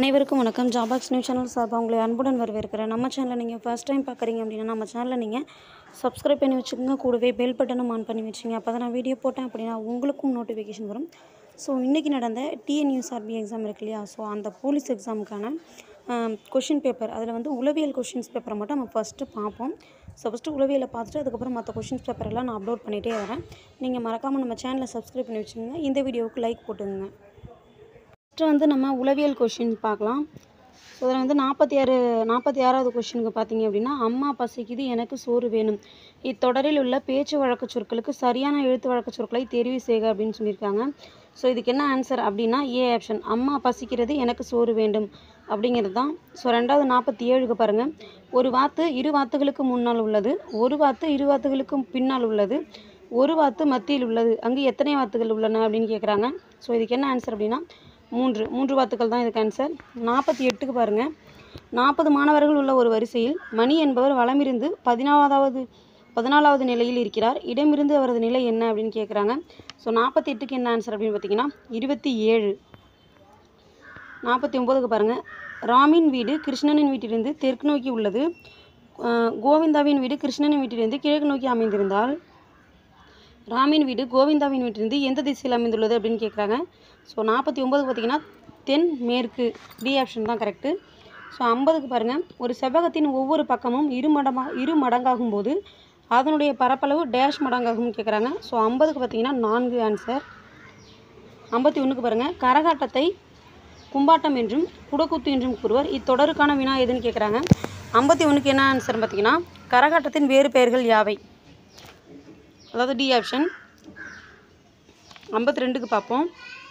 அனைவருக்கும் வணக்கம் ஜாபாக்ஸ் news channel சார்பாக உங்களை அன்புடன் வரவேற்கிறேன் நம்ம சேனலை நீங்கள் ஃபர்ஸ்ட் டைம் பார்க்குறீங்க அப்படின்னா நம்ம சேனலில் நீங்கள் சப்ஸ்கிரைப் பண்ணி வச்சுக்கோங்க கூடவே பெல் பட்டனும் ஆன் பண்ணி வச்சுங்க அப்போ தான் நான் வீடியோ போட்டேன் அப்படின்னா உங்களுக்கும் நோட்டிஃபிகேஷன் வரும் ஸோ இன்றைக்கி நடந்த டிஎன்யூஎஸ்ஆர்பி எக்ஸாம் இருக்கு இல்லையா ஸோ அந்த போலீஸ் எக்ஸாமுக்கான கொஷின் பேப்பர் அதில் வந்து உளவியல் கொஷின்ஸ் பேப்பரை மட்டும் நம்ம ஃபஸ்ட்டு பார்ப்போம் ஸோ ஃபஸ்ட்டு உளவியலை பார்த்துட்டு அதுக்கப்புறம் மற்ற கொஷின்ஸ் பேப்பர் எல்லாம் நான் அப்லோட் பண்ணிகிட்டே வரேன் நீங்கள் மறக்காமல் நம்ம சேனலை சப்ஸ்கிரைப் பண்ணி வச்சுக்கோங்க இந்த வீடியோவுக்கு லைக் போட்டுங்க ஃபஸ்ட்டு வந்து நம்ம உளவியல் கொஷின் பார்க்கலாம் ஸோ அதில் வந்து நாற்பத்தி ஆறு நாற்பத்தி ஆறாவது கொஷினுக்கு பார்த்தீங்க அப்படின்னா அம்மா பசிக்குது எனக்கு சோறு வேணும் இத்தொடரில் உள்ள பேச்சு வழக்கு சொற்களுக்கு சரியான எழுத்து வழக்கு சொற்களை தெரிவு செய்க அப்படின்னு சொல்லியிருக்காங்க ஸோ இதுக்கு என்ன ஆன்சர் அப்படின்னா ஏ ஆப்ஷன் அம்மா பசிக்கிறது எனக்கு சோறு வேண்டும் அப்படிங்கிறது தான் ஸோ ரெண்டாவது நாற்பத்தி ஏழுக்கு பாருங்கள் ஒரு வாத்து இரு வாத்துகளுக்கு முன்னால் உள்ளது ஒரு வாத்து இரு வாத்துகளுக்கு பின்னால் உள்ளது ஒரு வாத்து மத்தியில் உள்ளது அங்கு எத்தனை வாத்துகள் உள்ளன அப்படின்னு கேட்குறாங்க ஸோ இதுக்கு என்ன ஆன்சர் அப்படின்னா மூன்று மூன்று வாத்துக்கள் தான் இதுக்கு ஆன்சர் நாற்பத்தி எட்டுக்கு பாருங்கள் நாற்பது மாணவர்கள் உள்ள ஒரு வரிசையில் மணி என்பவர் வலமிருந்து பதினாலாவது பதினாலாவது நிலையில் இருக்கிறார் இடமிருந்து அவரது நிலை என்ன அப்படின்னு கேட்குறாங்க ஸோ நாற்பத்தி எட்டுக்கு என்ன ஆன்சர் அப்படின்னு பார்த்தீங்கன்னா இருபத்தி ஏழு நாற்பத்தி ஒம்போதுக்கு பாருங்கள் ராமின் வீடு கிருஷ்ணனின் வீட்டிலிருந்து தெற்கு நோக்கி உள்ளது அஹ் கோவிந்தாவின் வீடு கிருஷ்ணனின் வீட்டிலிருந்து கிழக்கு நோக்கி அமைந்திருந்தால் ராமின் வீடு கோவிந்தாவின் வீட்டிலிருந்து எந்த திசையில் அமைந்துள்ளது அப்படின்னு கேட்குறாங்க ஸோ நாற்பத்தி ஒம்பது பார்த்தீங்கன்னா தென் மேற்கு டி ஆப்ஷன் தான் கரெக்டு ஸோ ஐம்பதுக்கு பாருங்கள் ஒரு செவ்வகத்தின் ஒவ்வொரு பக்கமும் இரு மடமா இரு மடங்காகும் போது அதனுடைய பரப்பளவு டேஷ் மடங்காகும்னு கேட்குறாங்க ஸோ ஐம்பதுக்கு பார்த்தீங்கன்னா நான்கு ஆன்சர் ஐம்பத்தி ஒன்றுக்கு பாருங்கள் கரகாட்டத்தை கும்பாட்டம் என்றும் குடக்கூத்து என்றும் கூறுவர் இத்தொடருக்கான வினா எதுன்னு கேட்குறாங்க ஐம்பத்தி ஒன்றுக்கு என்ன ஆன்சர் பார்த்தீங்கன்னா கரகாட்டத்தின் வேறு பெயர்கள் யாவை அதாவது டி ஆப்ஷன் ஐம்பத்தி ரெண்டுக்கு பார்ப்போம்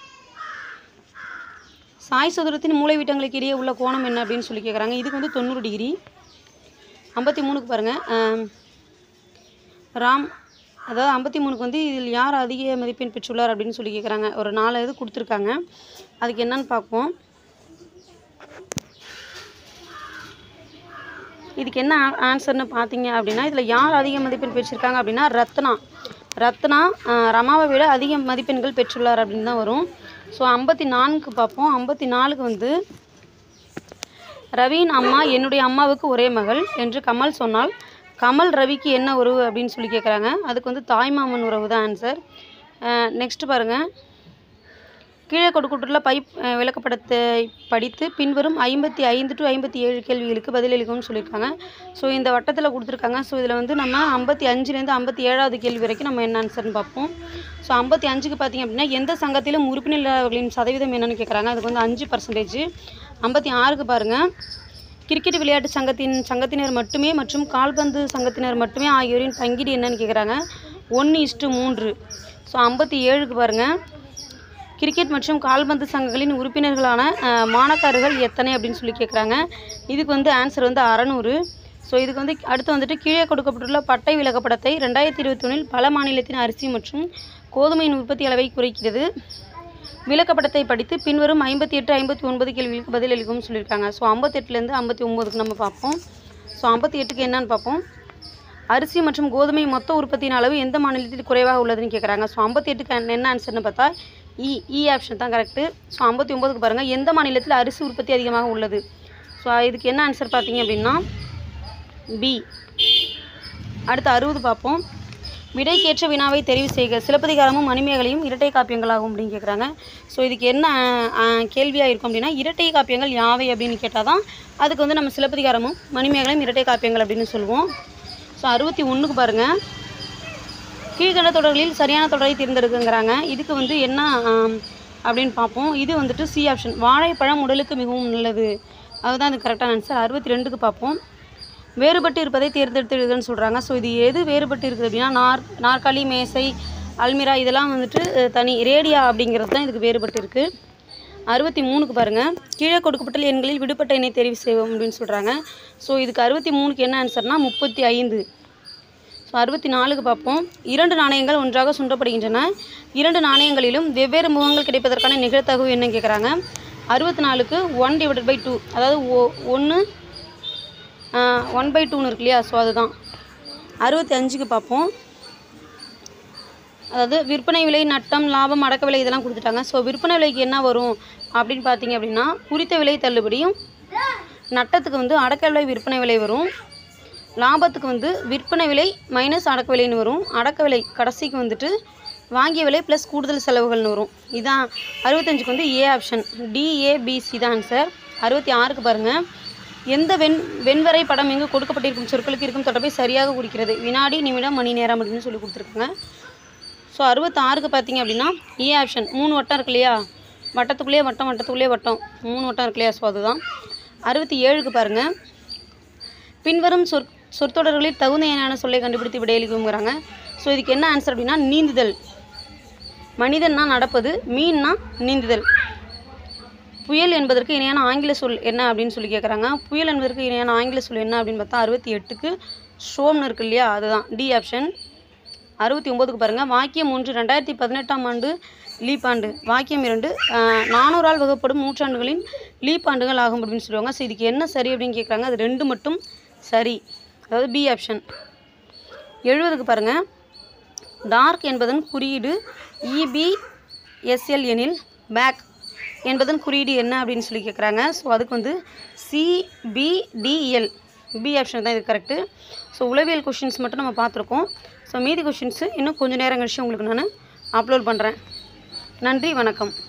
சாய் சதுரத்தின் மூலைவிட்டங்களுக்கு இடையே உள்ள கோணம் என்ன அப்படின்னு சொல்லி கேட்குறாங்க இதுக்கு வந்து தொண்ணூறு டிகிரி ஐம்பத்தி மூணுக்கு பாருங்கள் ராம் அதாவது ஐம்பத்தி மூணுக்கு வந்து இதில் யார் அதிக மதிப்பெண் பெற்றுள்ளார் அப்படின்னு சொல்லி கேட்குறாங்க ஒரு நாலு இது கொடுத்துருக்காங்க அதுக்கு என்னன்னு பார்ப்போம் இதுக்கு என்ன ஆன்சர்னு பார்த்தீங்க அப்படின்னா இதில் யார் அதிக மதிப்பெண் பெற்றிருக்காங்க அப்படின்னா ரத்னா ரத்னா ஆஹ், ரமாவை விட அதிக மதிப்பெண்கள் பெற்றுள்ளார் அப்படின்னு தான் வரும் ஸோ ஐம்பத்தி நான்கு பார்ப்போம் ஐம்பத்தி நாலுக்கு வந்து ரவியின் அம்மா என்னுடைய அம்மாவுக்கு ஒரே மகள் என்று கமல் சொன்னால் கமல் ரவிக்கு என்ன உறவு அப்படின்னு சொல்லி கேட்குறாங்க அதுக்கு வந்து தாய்மாமன் உறவு தான் ஆன்சர் நெக்ஸ்ட் பாருங்கள் கீழே கொடுக்கப்பட்டுள்ள பைப் அஹ், விளக்கப்படத்தை படித்து பின்வரும் ஐம்பத்தி ஐந்து டு ஐம்பத்தி ஏழு கேள்விகளுக்கு பதிலளிக்கும்னு சொல்லியிருக்காங்க ஸோ இந்த வட்டத்தில் கொடுத்துருக்காங்க ஸோ இதில் வந்து நம்ம ஐம்பத்தி அஞ்சுலேருந்து ஐம்பத்தி ஏழாவது கேள்வி வரைக்கும் நம்ம என்ன ஆன்சர்னு பார்ப்போம் ஸோ ஐம்பத்தி அஞ்சுக்கு பார்த்தீங்க அப்படின்னா எந்த சங்கத்திலும் உறுப்பினர் இல்லாதவர்களின் சதவீதம் என்னன்னு கேட்குறாங்க அதுக்கு வந்து அஞ்சு பர்சன்டேஜ் ஐம்பத்தி ஆறுக்கு பாருங்கள் கிரிக்கெட் விளையாட்டு சங்கத்தின் சங்கத்தினர் மட்டுமே மற்றும் கால்பந்து சங்கத்தினர் மட்டுமே ஆகியோரின் பங்கீடு என்னன்னு கேட்குறாங்க ஒன்று இஸ்ட்டு மூன்று ஸோ ஐம்பத்தி ஏழுக்கு பாருங்கள் கிரிக்கெட் மற்றும் கால்பந்து சங்கங்களின் உறுப்பினர்களான அஹ், மாணக்காரர்கள் எத்தனை அப்படின்னு சொல்லி கேட்குறாங்க இதுக்கு வந்து ஆன்சர் வந்து அறநூறு ஸோ இதுக்கு வந்து அடுத்து வந்துட்டு கீழே கொடுக்கப்பட்டுள்ள பட்டை விளக்கப்படத்தை ரெண்டாயிரத்தி இருபத்தி ஒன்றில் பல மாநிலத்தின் அரிசி மற்றும் கோதுமையின் உற்பத்தி அளவை குறைக்கிறது விளக்கப்படத்தை படித்து பின்வரும் ஐம்பத்தி எட்டு ஐம்பத்தி ஒன்பது கேள்விகளுக்கு பதிலளிக்கும்னு சொல்லியிருக்காங்க ஸோ ஐம்பத்தெட்டுலேருந்து ஐம்பத்தி ஒம்போதுக்கு நம்ம பார்ப்போம் ஸோ ஐம்பத்தி எட்டுக்கு என்னன்னு பார்ப்போம் அரிசி மற்றும் கோதுமை மொத்த உற்பத்தியின் அளவு எந்த மாநிலத்தில் குறைவாக உள்ளதுன்னு கேட்குறாங்க ஸோ ஐம்பத்தி எட்டுக்கு என்ன ஆன்சர்னு பார்த்தா இ இ ஆப்ஷன் தான் கரெக்டு ஸோ ஐம்பத்தி ஒம்போதுக்கு பாருங்கள் எந்த மாநிலத்தில் அரிசி உற்பத்தி அதிகமாக உள்ளது ஸோ இதுக்கு என்ன ஆன்சர் பார்த்தீங்க அப்படின்னா பி அடுத்து அறுபது பார்ப்போம் விடைக்கேற்ற வினாவை தெரிவு செய்க சிலப்பதிகாரமும் மணிமேகலையும் இரட்டை காப்பியங்களாகும் அப்படின்னு கேட்குறாங்க ஸோ இதுக்கு என்ன கேள்வியாக இருக்கும் அப்படின்னா இரட்டை காப்பியங்கள் யாவை அப்படின்னு கேட்டால் தான் அதுக்கு வந்து நம்ம சிலப்பதிகாரமும் மணிமேகலையும் இரட்டை காப்பியங்கள் அப்படின்னு சொல்லுவோம் ஸோ அறுபத்தி ஒன்றுக்கு பாருங்கள் கீழ்கண்ட தொடர்களில் சரியான தொடரை தேர்ந்தெடுக்குங்கிறாங்க இதுக்கு வந்து என்ன ஆம், அப்படின்னு பார்ப்போம் இது வந்துட்டு சி ஆப்ஷன் வாழைப்பழம் உடலுக்கு மிகவும் நல்லது அதுதான் இது கரெக்டான ஆன்சர் அறுபத்தி ரெண்டுக்கு பார்ப்போம் வேறுபட்டு இருப்பதை தேர்ந்தெடுத்து எழுதுன்னு சொல்கிறாங்க ஸோ இது எது வேறுபட்டு இருக்குது அப்படின்னா நார் நாற்காலி மேசை அல்மிரா இதெல்லாம் வந்துட்டு அஹ், தனி ரேடியா அப்படிங்கிறது தான் இதுக்கு வேறுபட்டு இருக்குது அறுபத்தி மூணுக்கு பாருங்கள் கீழே கொடுக்கப்பட்டுள்ள எண்களில் விடுபட்ட எண்ணை தெரிவு செய்வோம் அப்படின்னு சொல்கிறாங்க ஸோ இதுக்கு அறுபத்தி மூணுக்கு என்ன ஆன்சர்னா முப்பத்தி ஐந்து ஸோ அறுபத்தி நாலுக்கு பார்ப்போம் இரண்டு நாணயங்கள் ஒன்றாக சுண்டப்படுகின்றன இரண்டு நாணயங்களிலும் வெவ்வேறு முகங்கள் கிடைப்பதற்கான நிகழ்தகவு என்ன கேட்குறாங்க அறுபத்தி நாலுக்கு ஒன் டிவைடட் பை டூ அதாவது ஓ ஒன்று ஒன் பை டூன்னு இருக்கு இல்லையா ஸோ அதுதான் அறுபத்தி அஞ்சுக்கு பார்ப்போம் அதாவது விற்பனை விலை நட்டம் லாபம் அடக்க விலை இதெல்லாம் கொடுத்துட்டாங்க ஸோ விற்பனை விலைக்கு என்ன வரும் அப்படின்னு பார்த்தீங்க அப்படின்னா குறித்த விலை தள்ளுபடியும் நட்டத்துக்கு வந்து அடக்க விலை விற்பனை விலை வரும் லாபத்துக்கு வந்து விற்பனை விலை மைனஸ் அடக்க விலைன்னு வரும் அடக்க விலை கடைசிக்கு வந்துட்டு வாங்கிய விலை ப்ளஸ் கூடுதல் செலவுகள்னு வரும் இதான் அறுபத்தஞ்சுக்கு வந்து ஏ ஆப்ஷன் டிஏபிசி தான் ஆன்சர் அறுபத்தி ஆறுக்கு பாருங்கள் எந்த வெண் வெண்வரை படம் எங்கு கொடுக்கப்பட்டிருக்கும் சொற்களுக்கு இருக்கும் தொடர்பை சரியாக குறிக்கிறது வினாடி நிமிடம் மணி நேரம் அப்படின்னு சொல்லி கொடுத்துருக்காங்க ஸோ அறுபத்தாறுக்கு பார்த்தீங்க அப்படின்னா ஏ ஆப்ஷன் மூணு வட்டம் இருக்கு இல்லையா வட்டத்துக்குள்ளேயே வட்டம் வட்டத்துக்குள்ளேயே வட்டம் மூணு வட்டம் இருக்கு இல்லையா ஸோ அதுதான் அறுபத்தி ஏழுக்கு பாருங்கள் பின்வரும் சொற் சொற்றொடர்களில் தகுந்த இணையான சொல்லை கண்டுபிடித்து விடையளிக்குங்கிறாங்க ஸோ இதுக்கு என்ன ஆன்சர் அப்படின்னா நீந்துதல் மனிதன்னா நடப்பது மீன்னா நீந்துதல் புயல் என்பதற்கு இணையான ஆங்கில சொல் என்ன அப்படின்னு சொல்லி கேட்குறாங்க புயல் என்பதற்கு இணையான ஆங்கில சொல் என்ன அப்படின்னு பார்த்தா அறுபத்தி எட்டுக்கு ஷோம்னு இருக்கு இல்லையா அதுதான் டி ஆப்ஷன் அறுபத்தி ஒம்போதுக்கு பாருங்கள் வாக்கியம் ஒன்று ரெண்டாயிரத்தி பதினெட்டாம் ஆண்டு லீப் ஆண்டு வாக்கியம் இரண்டு ஆஹ், நானூறால் வகுப்படும் நூற்றாண்டுகளின் லீப் ஆண்டுகள் ஆகும் அப்படின்னு சொல்லுவாங்க ஸோ இதுக்கு என்ன சரி அப்படின்னு கேட்குறாங்க அது ரெண்டு மட்டும் சரி அதாவது பி ஆப்ஷன் எழுபதுக்கு பாருங்கள் டார்க் என்பதன் குறியீடு இபிஎஸ்எல் எனில் பேக் என்பதன் குறியீடு என்ன அப்படின்னு சொல்லி கேட்குறாங்க ஸோ அதுக்கு வந்து சிபிடிஎல் பி ஆப்ஷன் தான் இது கரெக்டு ஸோ உளவியல் கொஷின்ஸ் மட்டும் நம்ம பார்த்துருக்கோம் ஸோ மீதி கொஷின்ஸு இன்னும் கொஞ்சம் நேரம் கழிச்சு உங்களுக்கு நான் அப்லோட் பண்ணுறேன் நன்றி வணக்கம்